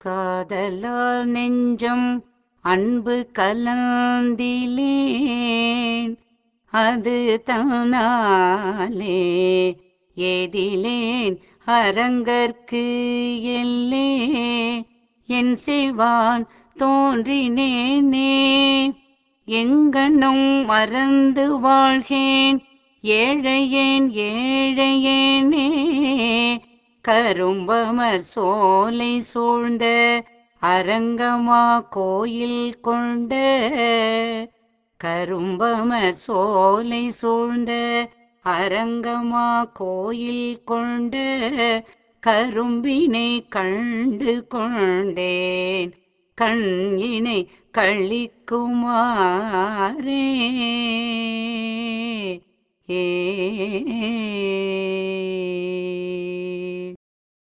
காதலால் நெஞ்சம் அன்பு கலந்திலேன் அது தானாலே ஏதிலேன் அரங்கற்கு எல்லே என் செய்வான் தோன்றினேனே எங்கனும் மறந்து வாழ்கேன் ஏழையேன் ஏழையேனே கரும்பமர் சோலை சூழ்ந்த அரங்கமா கோயில் கொண்ட கரும்பமர் சோலை சூழ்ந்த அரங்கமா கோயில் கொண்ட கரும்பினை கண்டு கொண்டேன் கண்ணினை கழிக்குமாறே ஏ